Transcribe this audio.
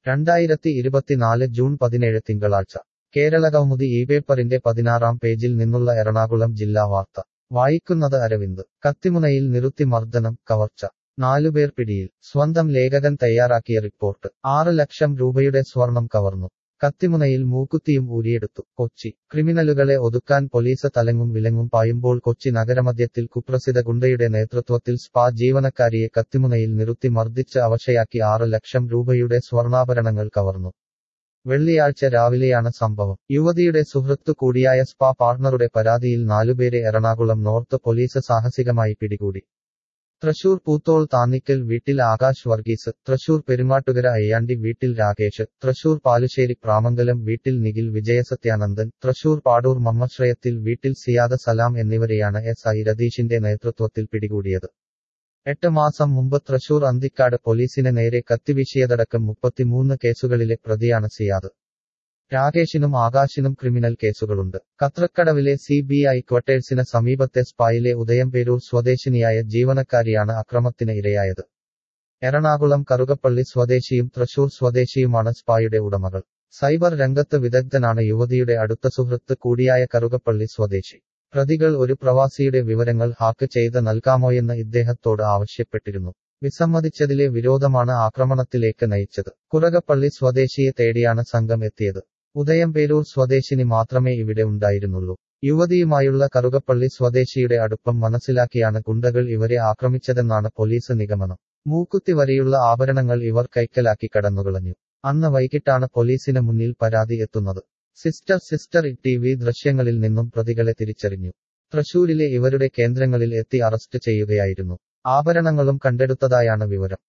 രണ്ടായിരത്തി ഇരുപത്തിനാല് ജൂൺ പതിനേഴ് തിങ്കളാഴ്ച കേരളകൗമുദി ഈ പേപ്പറിന്റെ പതിനാറാം പേജിൽ നിന്നുള്ള എറണാകുളം ജില്ലാ വാർത്ത വായിക്കുന്നത് അരവിന്ദ് കത്തിമുനയിൽ നിറുത്തി മർദ്ദനം കവർച്ച നാലുപേർ പിടിയിൽ സ്വന്തം ലേഖകൻ തയ്യാറാക്കിയ റിപ്പോർട്ട് ആറ് ലക്ഷം രൂപയുടെ സ്വർണം കവർന്നു കത്തിമുനയിൽ മൂക്കുത്തിയും ഊരിയെടുത്തു കൊച്ചി ക്രിമിനലുകളെ ഒതുക്കാൻ പോലീസ് തലങ്ങും വിലങ്ങും പായുമ്പോൾ കൊച്ചി നഗരമധ്യത്തിൽ കുപ്രസിദ്ധ ഗുണ്ടയുടെ നേതൃത്വത്തിൽ സ്പാ ജീവനക്കാരിയെ കത്തിമുനയിൽ നിറുത്തി മർദ്ദിച്ച് അവശയാക്കി ആറ് ലക്ഷം രൂപയുടെ സ്വർണ്ണാഭരണങ്ങൾ കവർന്നു വെള്ളിയാഴ്ച രാവിലെയാണ് സംഭവം യുവതിയുടെ സുഹൃത്തു കൂടിയായ സ്പാ പാർട്ണറുടെ പരാതിയിൽ നാലുപേരെ എറണാകുളം നോർത്ത് പോലീസ് സാഹസികമായി പിടികൂടി തൃശൂർ പൂത്തോൾ താന്നിക്കൽ വീട്ടിൽ ആകാശ് വർഗീസ് തൃശൂർ പെരുമാട്ടുകര അയ്യാണ്ടി വീട്ടിൽ രാകേഷ് തൃശൂർ പാലുശ്ശേരി പ്രാമംഗലം വീട്ടിൽ നിഖിൽ വിജയസത്യാനന്ദൻ തൃശൂർ പാടൂർ മമ്മശ്രയത്തിൽ വീട്ടിൽ സിയാദ സലാം എന്നിവരെയാണ് എസ് ഐ രതീഷിന്റെ നേതൃത്വത്തിൽ പിടികൂടിയത് എട്ട് മാസം മുമ്പ് തൃശൂർ അന്തിക്കാട് പോലീസിന് നേരെ കത്തിവീശിയതടക്കം മുപ്പത്തിമൂന്ന് കേസുകളിലെ പ്രതിയാണ് സിയാദ് രാകേഷിനും ആകാശിനും ക്രിമിനൽ കേസുകളുണ്ട് കത്രക്കടവിലെ സി ബി ഐ ക്വാർട്ടേഴ്സിന് സമീപത്തെ സ്പായിലെ ഉദയംപേരൂർ സ്വദേശിനിയായ ജീവനക്കാരിയാണ് അക്രമത്തിന് ഇരയായത് എറണാകുളം കറുകപ്പള്ളി സ്വദേശിയും തൃശൂർ സ്വദേശിയുമാണ് സ്പായുടെ ഉടമകൾ സൈബർ രംഗത്ത് വിദഗ്ധനാണ് യുവതിയുടെ അടുത്ത സുഹൃത്ത് കൂടിയായ കറുകപ്പള്ളി സ്വദേശി പ്രതികൾ ഒരു പ്രവാസിയുടെ വിവരങ്ങൾ ഹാക്ക് ചെയ്ത് നൽകാമോയെന്ന് ഇദ്ദേഹത്തോട് ആവശ്യപ്പെട്ടിരുന്നു വിസമ്മതിച്ചതിലെ വിരോധമാണ് ആക്രമണത്തിലേക്ക് നയിച്ചത് കുറകപ്പള്ളി സ്വദേശിയെ തേടിയാണ് സംഘം എത്തിയത് ഉദയംപേരൂർ സ്വദേശിനി മാത്രമേ ഇവിടെ ഉണ്ടായിരുന്നുള്ളൂ യുവതിയുമായുള്ള കറുകപ്പള്ളി സ്വദേശിയുടെ അടുപ്പം മനസ്സിലാക്കിയാണ് ഗുണ്ടകൾ ഇവരെ ആക്രമിച്ചതെന്നാണ് പോലീസ് നിഗമനം മൂക്കുത്തി വരെയുള്ള ആഭരണങ്ങൾ ഇവർ കൈക്കലാക്കി കടന്നുകളഞ്ഞു അന്ന് വൈകിട്ടാണ് പോലീസിന് മുന്നിൽ പരാതി എത്തുന്നത് സിസ്റ്റർ സിസ്റ്റർ ടി വി ദൃശ്യങ്ങളിൽ നിന്നും പ്രതികളെ തിരിച്ചറിഞ്ഞു തൃശൂരിലെ ഇവരുടെ കേന്ദ്രങ്ങളിൽ എത്തി അറസ്റ്റ് ചെയ്യുകയായിരുന്നു ആഭരണങ്ങളും കണ്ടെടുത്തതായാണ് വിവരം